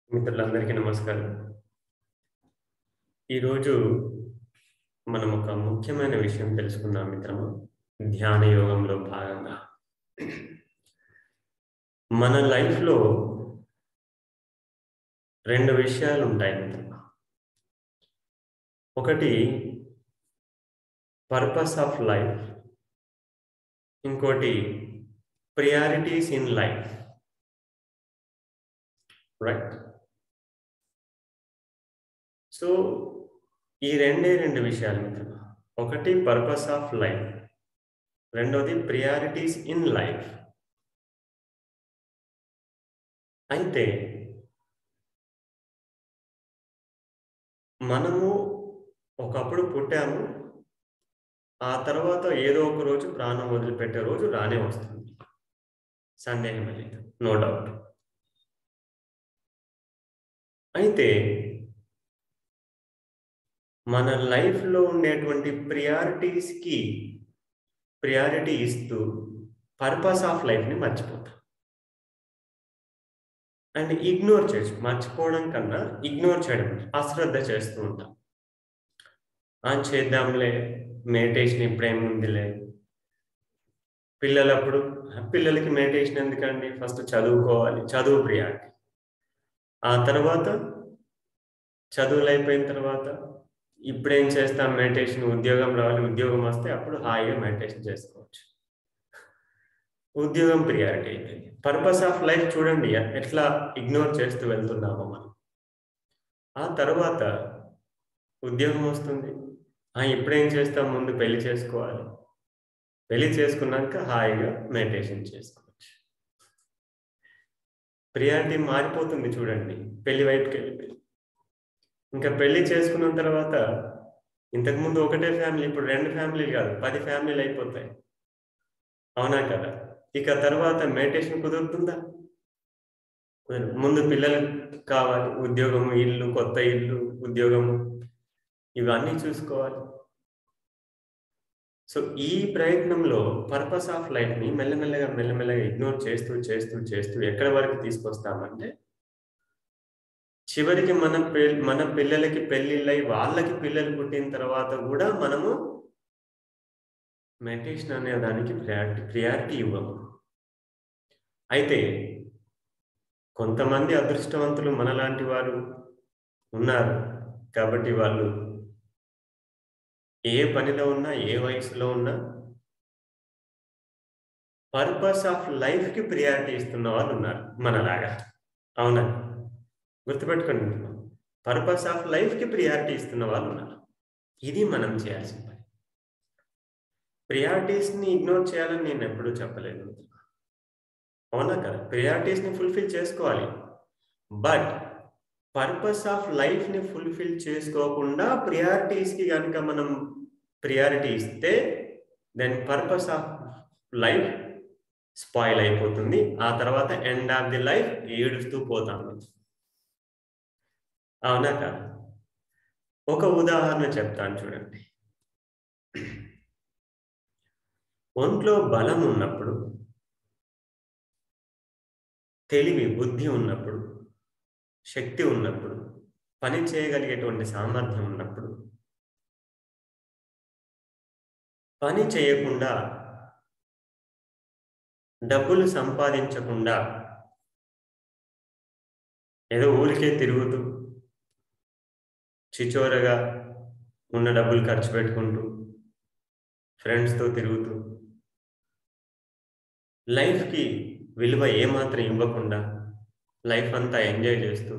మిత్రులందరికీ నమస్కారం ఈరోజు మనం ఒక ముఖ్యమైన విషయం తెలుసుకుందాం మిత్రము ధ్యాన యోగంలో భాగంగా మన లైఫ్లో రెండు విషయాలు ఉంటాయి మిత్రమా ఒకటి పర్పస్ ఆఫ్ లైఫ్ ఇంకోటి priorities in life right so ఈ రెండే రెండు విషయాలు మిత్రమా ఒకటి పర్పస్ ఆఫ్ లైఫ్ రెండోది ప్రియారిటీస్ ఇన్ లైఫ్ అయితే మనము ఒకప్పుడు పుట్టాము ఆ తర్వాత ఏదో ఒక రోజు ప్రాణం వదిలిపెట్టే రోజు రానే వస్తుంది సందేహమే లేదు నో డౌట్ అయితే మన లైఫ్లో ఉండేటువంటి ప్రియారిటీస్కి ప్రియారిటీ ఇస్తూ పర్పస్ ఆఫ్ లైఫ్ని మర్చిపోతాం అండ్ ఇగ్నోర్ చేయొచ్చు మర్చిపోవడం కన్నా ఇగ్నోర్ చేయడం అశ్రద్ధ చేస్తూ ఉంటాం ఆ చేద్దాంలే మెడిటేషన్ ఇప్పుడేముందిలే పిల్లలప్పుడు పిల్లలకి మెడిటేషన్ ఎందుకండి ఫస్ట్ చదువుకోవాలి చదువు ప్రియారిటీ ఆ తర్వాత చదువులు అయిపోయిన తర్వాత ఇప్పుడేం చేస్తాం మెడిటేషన్ ఉద్యోగం రావాలి ఉద్యోగం వస్తే అప్పుడు హాయిగా మెడిటేషన్ చేసుకోవచ్చు ఉద్యోగం ప్రియారిటీ అయిపోయింది పర్పస్ ఆఫ్ లైఫ్ చూడండి ఎట్లా ఇగ్నోర్ చేస్తూ వెళ్తున్నామో మనం ఆ తర్వాత ఉద్యోగం వస్తుంది ఆ ఇప్పుడేం చేస్తాం ముందు పెళ్లి చేసుకోవాలి పెళ్లి చేసుకున్నాక హాయిగా మెడిటేషన్ చేసుకోవచ్చు ప్రియారిటీ మారిపోతుంది చూడండి పెళ్లి వైపుకి వెళ్ళిపోయి ఇంకా పెళ్లి చేసుకున్న తర్వాత ఇంతకుముందు ఒకటే ఫ్యామిలీ ఇప్పుడు రెండు ఫ్యామిలీలు కాదు పది ఫ్యామిలీలు అయిపోతాయి అవునా కదా ఇక తర్వాత మెడిటేషన్ కుదురుతుందా ముందు పిల్లలు కావాలి ఉద్యోగము ఇల్లు కొత్త ఇల్లు ఉద్యోగము ఇవన్నీ చూసుకోవాలి సో ఈ ప్రయత్నంలో పర్పస్ ఆఫ్ లైఫ్ని మెల్లమెల్లగా మెల్లమెల్లగా ఇగ్నోర్ చేస్తూ చేస్తూ చేస్తూ ఎక్కడి వరకు తీసుకొస్తామంటే చివరికి మన మన పిల్లలకి పెళ్ళిళ్ళై వాళ్ళకి పిల్లలు పుట్టిన తర్వాత కూడా మనము మెడిటేషన్ అనే దానికి ప్రియారిటీ ప్రియారిటీ ఇవ్వము అయితే కొంతమంది అదృష్టవంతులు మనలాంటి వారు ఉన్నారు కాబట్టి వాళ్ళు ఏ పనిలో ఉన్నా ఏ వయసులో ఉన్నా పర్పస్ ఆఫ్ లైఫ్కి ప్రియారిటీ ఇస్తున్న వాళ్ళు ఉన్నారు మనలాగా అవునా గుర్తుపెట్టుకోండి పర్పస్ ఆఫ్ లైఫ్కి ప్రియారిటీ ఇస్తున్న వాళ్ళు ఉన్నారు ఇది మనం చేయాల్సిన పని ప్రియారిటీస్ని ఇగ్నోర్ చేయాలని నేను ఎప్పుడూ చెప్పలేదు అవునా కదా ప్రియారిటీస్ని ఫుల్ఫిల్ చేసుకోవాలి బట్ పర్పస్ ఆఫ్ లైఫ్ని ఫుల్ఫిల్ చేసుకోకుండా ప్రియారిటీస్కి కనుక మనం ప్రియారిటీ ఇస్తే then purpose of life spoil అయిపోతుంది ఆ తర్వాత ఎండ్ ఆఫ్ ది లైఫ్ ఏడుస్తూ పోతాం అవునా కాదు ఒక ఉదాహరణ చెప్తాను చూడండి ఒంట్లో బలం ఉన్నప్పుడు తెలివి బుద్ధి ఉన్నప్పుడు శక్తి ఉన్నప్పుడు పని చేయగలిగేటువంటి సామర్థ్యం ఉన్నప్పుడు పని చేయకుండా డబ్బులు సంపాదించకుండా ఏదో ఊరికే తిరుగుతూ చిచోరగా ఉన్న డబ్బులు ఖర్చు పెట్టుకుంటూ ఫ్రెండ్స్తో తిరుగుతూ లైఫ్కి విలువ ఏమాత్రం ఇవ్వకుండా లైఫ్ అంతా ఎంజాయ్ చేస్తూ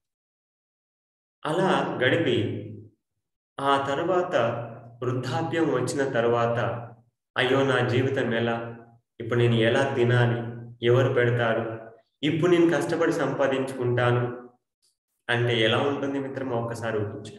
అలా గడిపి ఆ తర్వాత వృద్ధాప్యం వచ్చిన తర్వాత అయ్యో నా జీవితం ఎలా ఇప్పుడు నేను ఎలా తినాలి ఎవరు పెడతారు ఇప్పుడు నేను కష్టపడి సంపాదించుకుంటాను అంటే ఎలా ఉంటుంది మిత్రం ఒక్కసారి ఊహించు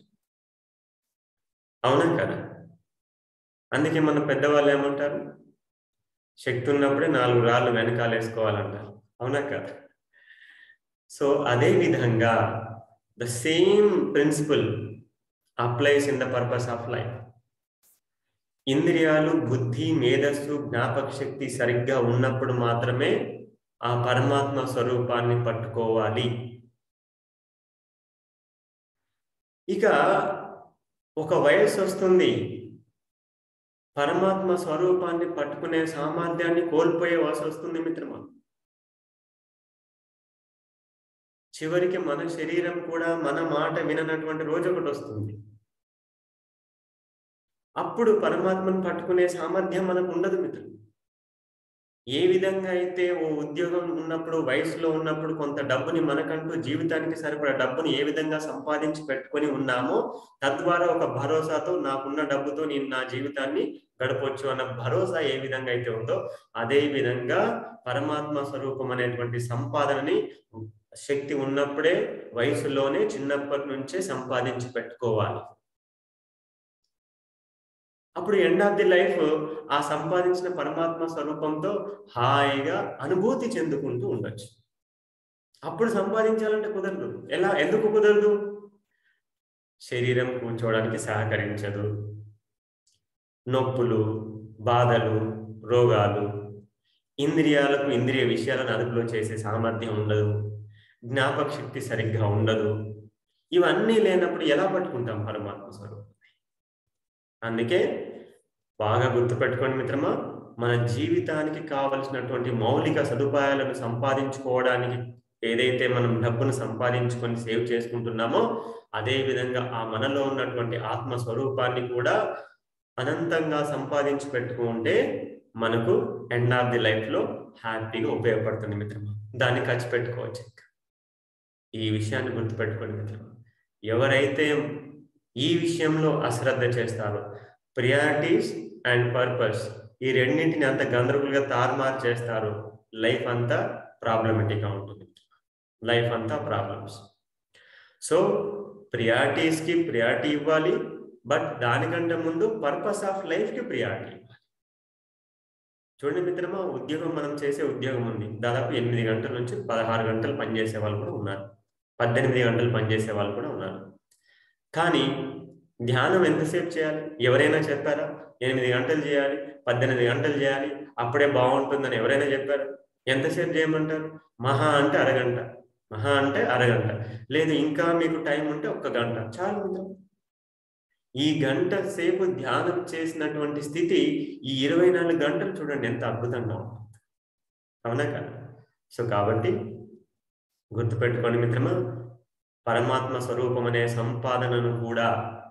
అవునా కదా అందుకే మన పెద్దవాళ్ళు ఏమంటారు శక్తి ఉన్నప్పుడే నాలుగు రాళ్ళు వెనకాలేసుకోవాలంటారు అవునా కదా సో అదే విధంగా the same principle applies in the purpose of life ఇంద్రియాలు బుద్ధి మేధస్సు జ్ఞాపక శక్తి సరిగ్గా ఉన్నప్పుడు మాత్రమే ఆ పరమాత్మ స్వరూపాన్ని పట్టుకోవాలి ఇక ఒక వయస్సు వస్తుంది పరమాత్మ స్వరూపాన్ని పట్టుకునే సామర్థ్యాన్ని కోల్పోయే వయసు వస్తుంది మిత్రమా చివరికి మన శరీరం కూడా మన మాట విననటువంటి రోజు ఒకటి వస్తుంది అప్పుడు పరమాత్మను పట్టుకునే సామర్థ్యం మనకు ఉండదు మిత్రులు ఏ విధంగా అయితే ఓ ఉద్యోగం ఉన్నప్పుడు వయసులో ఉన్నప్పుడు కొంత డబ్బుని మనకంటూ జీవితానికి సరిపడా డబ్బుని ఏ విధంగా సంపాదించి పెట్టుకొని ఉన్నామో తద్వారా ఒక భరోసాతో నాకున్న డబ్బుతో నేను నా జీవితాన్ని గడపొచ్చు అన్న భరోసా ఏ విధంగా అయితే ఉందో అదే విధంగా పరమాత్మ స్వరూపం అనేటువంటి సంపాదనని శక్తి ఉన్నప్పుడే వయసులోనే చిన్నప్పటి నుంచే సంపాదించి పెట్టుకోవాలి అప్పుడు ఎండ్ ఆఫ్ ది లైఫ్ ఆ సంపాదించిన పరమాత్మ స్వరూపంతో హాయిగా అనుభూతి చెందుకుంటూ ఉండొచ్చు అప్పుడు సంపాదించాలంటే కుదరదు ఎలా ఎందుకు కుదరదు శరీరం కూర్చోవడానికి సహకరించదు నొప్పులు బాధలు రోగాలు ఇంద్రియాలకు ఇంద్రియ విషయాలను అదుపులో చేసే సామర్థ్యం ఉండదు జ్ఞాపక శక్తి సరిగ్గా ఉండదు ఇవన్నీ లేనప్పుడు ఎలా పట్టుకుంటాం పరమాత్మ స్వరూపం అందుకే బాగా గుర్తుపెట్టుకోండి మిత్రమా మన జీవితానికి కావలసినటువంటి మౌలిక సదుపాయాలను సంపాదించుకోవడానికి ఏదైతే మనం డబ్బును సంపాదించుకొని సేవ్ చేసుకుంటున్నామో అదే విధంగా ఆ మనలో ఉన్నటువంటి ఆత్మ స్వరూపాన్ని కూడా అనంతంగా సంపాదించి పెట్టుకుంటే మనకు ఎండ్ ఆఫ్ ది లైఫ్ లో హ్యాపీగా ఉపయోగపడుతుంది మిత్రమా దాన్ని ఖర్చు పెట్టుకోవచ్చు ఈ విషయాన్ని గుర్తుపెట్టుకోండి మిత్రమా ఎవరైతే ఈ విషయంలో అశ్రద్ధ చేస్తారో ప్రియారిటీస్ అండ్ పర్పస్ ఈ రెండింటిని అంత గందరగోళంగా తారుమారు చేస్తారు లైఫ్ అంతా ప్రాబ్లమెటిక్గా ఉంటుంది లైఫ్ అంతా ప్రాబ్లమ్స్ సో ప్రియారిటీస్కి ప్రియారిటీ ఇవ్వాలి బట్ దానికంటే ముందు పర్పస్ ఆఫ్ లైఫ్కి ప్రియారిటీ ఇవ్వాలి చూడండి మిత్రమా ఉద్యోగం మనం చేసే ఉద్యోగం ఉంది దాదాపు ఎనిమిది గంటల నుంచి పదహారు గంటలు పనిచేసే వాళ్ళు కూడా ఉన్నారు పద్దెనిమిది గంటలు పనిచేసే వాళ్ళు కూడా ఉన్నారు కానీ ధ్యానం ఎంతసేపు చేయాలి ఎవరైనా చెప్పారా ఎనిమిది గంటలు చేయాలి పద్దెనిమిది గంటలు చేయాలి అప్పుడే బాగుంటుందని ఎవరైనా చెప్పారు ఎంతసేపు చేయమంటారు మహా అంటే అరగంట మహా అంటే అరగంట లేదు ఇంకా మీకు టైం ఉంటే ఒక్క గంట చాలు ఈ గంట సేపు ధ్యానం చేసినటువంటి స్థితి ఈ ఇరవై నాలుగు గంటలు చూడండి ఎంత అద్భుతంగా ఉంటుంది అవునా కదా సో కాబట్టి గుర్తుపెట్టుకోండి మిత్రమా పరమాత్మ స్వరూపం అనే సంపాదనను కూడా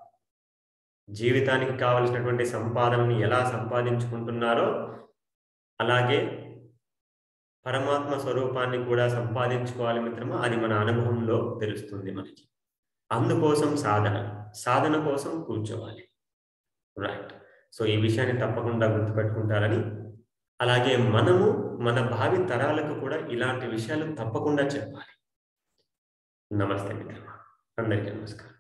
జీవితానికి కావలసినటువంటి సంపాదనని ఎలా సంపాదించుకుంటున్నారో అలాగే పరమాత్మ స్వరూపాన్ని కూడా సంపాదించుకోవాలి మిత్రమా అది మన అనుభవంలో తెలుస్తుంది మనకి అందుకోసం సాధన సాధన కోసం కూర్చోవాలి రైట్ సో ఈ విషయాన్ని తప్పకుండా గుర్తుపెట్టుకుంటారని అలాగే మనము మన భావి తరాలకు కూడా ఇలాంటి విషయాలు తప్పకుండా చెప్పాలి నమస్తే మిత్రమా అందరికీ నమస్కారం